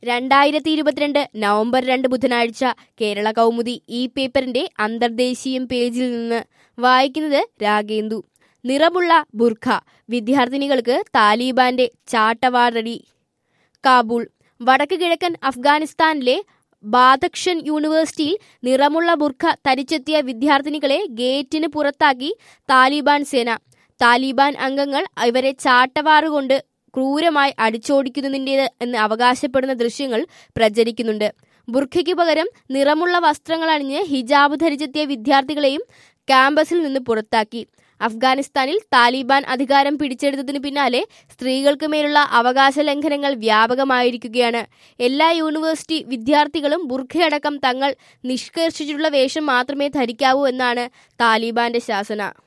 രണ്ടായിരത്തി ഇരുപത്തിരണ്ട് നവംബർ രണ്ട് ബുധനാഴ്ച കേരള കൗമുദി ഈ പേപ്പറിന്റെ അന്തർദേശീയം പേജിൽ നിന്ന് വായിക്കുന്നത് രാഗേന്ദു നിറമുള്ള ബുർഖ വിദ്യാർത്ഥിനികൾക്ക് താലിബാന്റെ ചാട്ടവാറടി കാബൂൾ വടക്ക് കിഴക്കൻ അഫ്ഗാനിസ്ഥാനിലെ ബാദക്ഷൻ യൂണിവേഴ്സിറ്റിയിൽ നിറമുള്ള ബുർഖ ധരിച്ചെത്തിയ വിദ്യാർത്ഥിനികളെ ഗേറ്റിന് പുറത്താക്കി താലിബാൻ സേന താലിബാൻ അംഗങ്ങൾ ഇവരെ ചാട്ടവാറുകൊണ്ട് ക്രൂരമായി അടിച്ചോടിക്കുന്നതിൻ്റേത് എന്ന് അവകാശപ്പെടുന്ന ദൃശ്യങ്ങൾ പ്രചരിക്കുന്നുണ്ട് ബുർഖയ്ക്ക് പകരം നിറമുള്ള വസ്ത്രങ്ങൾ അണിഞ്ഞ് ഹിജാബ് ധരിച്ചെത്തിയ വിദ്യാർത്ഥികളെയും ക്യാമ്പസിൽ നിന്ന് പുറത്താക്കി അഫ്ഗാനിസ്ഥാനിൽ താലിബാൻ അധികാരം പിടിച്ചെടുത്തതിനു പിന്നാലെ സ്ത്രീകൾക്ക് മേലുള്ള അവകാശ ലംഘനങ്ങൾ വ്യാപകമായിരിക്കുകയാണ് എല്ലാ യൂണിവേഴ്സിറ്റി വിദ്യാർത്ഥികളും ബുർഖയടക്കം തങ്ങൾ നിഷ്കർഷിച്ചിട്ടുള്ള വേഷം മാത്രമേ ധരിക്കാവൂ എന്നാണ് താലിബാന്റെ ശാസന